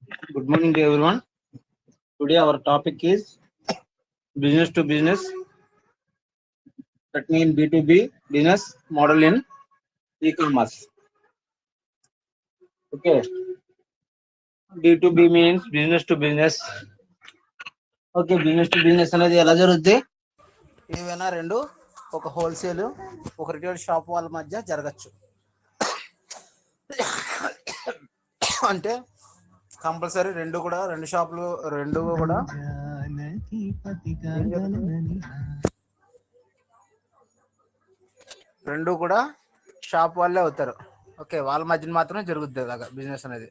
Good morning to everyone. Today our topic is business to business. That means B2B business model in e-commerce. Okay. B2B means business to business. Okay business to business అనేది ఎలా జరుగుద్ది ఏవైనా రెండు ఒక wholesale ఒక retail shop వాళ్ళ మధ్య జరగచ్చు అంటే కంపల్సరీ రెండు కూడా రెండు షాపులు రెండు కూడా రెండు కూడా షాప్ వాళ్ళే అవుతారు ఓకే వాళ్ళ మధ్యన మాత్రమే జరుగుద్ది అలాగా బిజినెస్ అనేది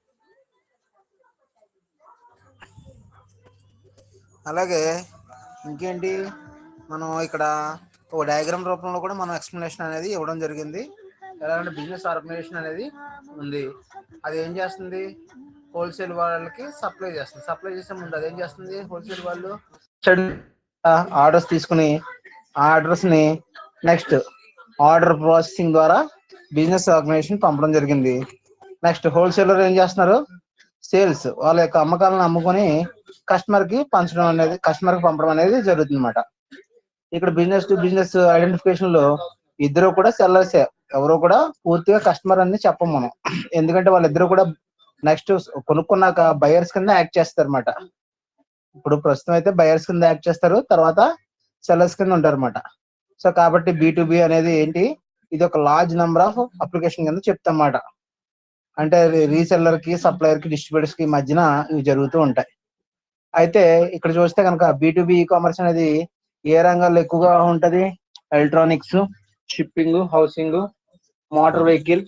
అలాగే ఇంకేంటి మనం ఇక్కడ ఒక డయాగ్రామ్ రూపంలో కూడా మనం ఎక్స్ప్లెనేషన్ అనేది ఇవ్వడం జరిగింది ఎలాగంటే బిజినెస్ ఆర్గనైజేషన్ అనేది ఉంది అది ఏం చేస్తుంది హోల్సేల్ వాళ్ళకి సప్లై చేస్తుంది సప్లై చేసే ముందు అది ఏం చేస్తుంది హోల్సేల్ వాళ్ళు ఆర్డర్స్ తీసుకుని ఆ ఆర్డర్స్ ని నెక్స్ట్ ఆర్డర్ ప్రాసెసింగ్ ద్వారా బిజినెస్ ఆర్గనైజేషన్ పంపడం జరిగింది నెక్స్ట్ హోల్సేలర్ ఏం చేస్తున్నారు సేల్స్ వాళ్ళ యొక్క అమ్మకాలను అమ్ముకొని కస్టమర్ కి పంచడం అనేది కస్టమర్ కి పంపడం అనేది జరుగుతుంది అనమాట ఇక్కడ బిజినెస్ టు బిజినెస్ ఐడెంటిఫికేషన్ లో ఇద్దరు కూడా సెల్లర్సే ఎవరు కూడా పూర్తిగా కస్టమర్ అని చెప్పం మనం ఎందుకంటే వాళ్ళిద్దరు కూడా నెక్స్ట్ కొనుక్కున్నాక బయర్స్ కింద యాక్ట్ చేస్తారు అనమాట ఇప్పుడు ప్రస్తుతం అయితే బయర్స్ కింద యాక్ట్ చేస్తారు తర్వాత సెల్లర్స్ కింద ఉంటారు అనమాట సో కాబట్టి బి అనేది ఏంటి ఇది ఒక లార్జ్ నెంబర్ ఆఫ్ అప్లికేషన్ కింద చెప్తాం అన్నమాట అంటే రీసెల్లర్ కి సప్లయర్ కి డిస్ట్రిబ్యూటర్స్ కి మధ్యన ఇవి జరుగుతూ ఉంటాయి అయితే ఇక్కడ చూస్తే కనుక బి ఈ కామర్స్ అనేది ఏ రంగాల్లో ఎక్కువగా ఉంటది electronics shipping housing motor vehicle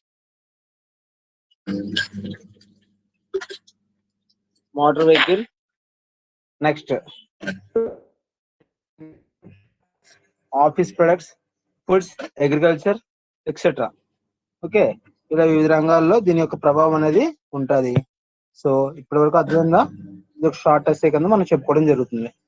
motor vehicle next office products foods agriculture etcetera okay ఇలా వివిధ రంగాల్లో దీని యొక్క ప్రభావం అనేది ఉంటది సో ఇప్పటి వరకు అర్థమైందా ఇది ఒక షార్ట్ ఎస్సే కింద మనం చెప్పుకోవడం జరుగుతుంది